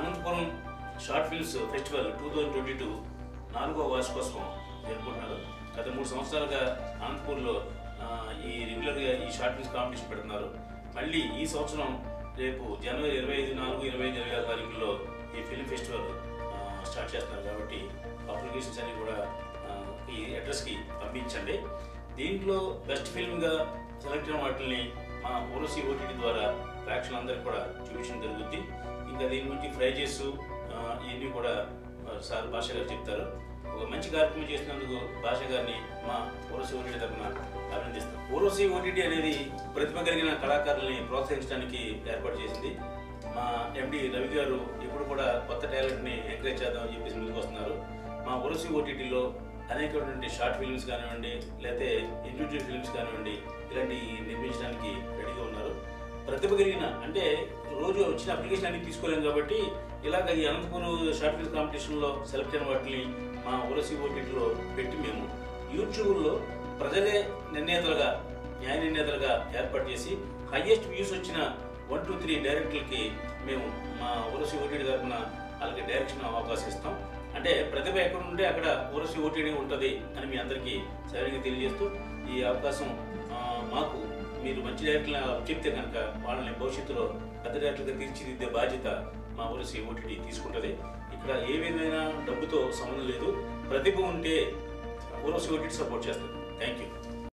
Anantapuram short films festival two thousand twenty two నాలుగో వార్షికోత్సవం జరుపుకుంటున్నారు గత మూడు సంవత్సరాలుగా అనంతపూర్లో ఆ, ఈ రెగ్యులర్గా ఈ షార్ట్ ఫిల్మ్స్ కాంపిటీషన్ పెడుతున్నారు మళ్ళీ ఈ సంవత్సరం రేపు జనవరి ఇరవై ఐదు నాలుగు ఇరవై ఐదు ఇరవై ఆరు తారీఖుల్లో ఈ ఫిల్మ్ ఫెస్టివల్ ఆ, స్టార్ట్ చేస్తున్నారు కాబట్టి అప్లికేషన్స్ అన్ని కూడా ఆ, ఈ అడ్రస్కి పంపించండి దీంట్లో బెస్ట్ ఫిల్మ్గా సెలెక్ట్ అయిన వాటిని మా ఓరసీ ఓటీటీ ద్వారా ప్రేక్షకులందరికీ కూడా చూపించడం జరుగుద్ది ఇంకా దీని గురించి ప్రైజెస్ ఇవన్నీ కూడా ఆ, సార్ భాష గారు చెప్తారు ఒక మంచి కార్యక్రమం చేసినందుకు భాష గారిని మా ఓరసీ ఓటీటీ తరఫున అభినందిస్తాం ఓరసీ ఓటీటీ అనేది ప్రతిభ కలిగిన కళాకారుల్ని ప్రోత్సహించడానికి ఏర్పాటు చేసింది మా ఎండి రవి గారు ఇప్పుడు కూడా కొత్త టాలెంట్ని ఎంకరేజ్ చేద్దామని చెప్పేసి ముందుకు వస్తున్నారు మా ఓరసీ ఓటీటీలో అనేకటువంటి షార్ట్ ఫిల్మ్స్ కానివ్వండి లేకపోతే ఇండివిజువల్ ఫిల్మ్స్ కానివ్వండి ఇలాంటి నిర్మించడానికి రెడీగా ఉన్నారు ప్రతిభ కలిగిన అంటే రోజు వచ్చిన అప్లికేషన్ అన్ని తీసుకోలేం కాబట్టి ఇలాగ ఈ అనంతపురం షార్ట్ ఫిల్మ్ కాంపిటీషన్లో సెలెక్ట్ అయిన వాటిని మా ఓరసీ ఓటీటీలో పెట్టి మేము యూట్యూబ్లో ప్రజలే నిర్ణేతలుగా న్యాయ నిర్ణేతలుగా ఏర్పాటు చేసి హైయెస్ట్ వ్యూస్ వచ్చిన వన్ టూ త్రీ డైరెక్టర్లకి మేము మా ఓరసీ ఓటీటీ తరఫున వాళ్ళకి డైరెక్షన్ అవకాశం ఇస్తాం అంటే ప్రతిభ ఎక్కడ ఉంటే అక్కడ ఓరసీ ఓటీడీ ఉంటుంది అని మీ అందరికీ సరిగ్గా తెలియజేస్తూ ఈ అవకాశం ఆ, మాకు మీరు మంచి డైరెక్టర్లు చెప్తే కనుక వాళ్ళని భవిష్యత్తులో పెద్ద డైరెక్టర్గా తీర్చిదిద్దే బాధ్యత మా ఓరసీ ఓటీడీ తీసుకుంటుంది ఇక్కడ ఏ విధమైన డబ్బుతో సంబంధం లేదు ప్రతిభ ఉంటే ఓరసీ ఓటీడీ సపోర్ట్ చేస్తుంది థ్యాంక్ యూ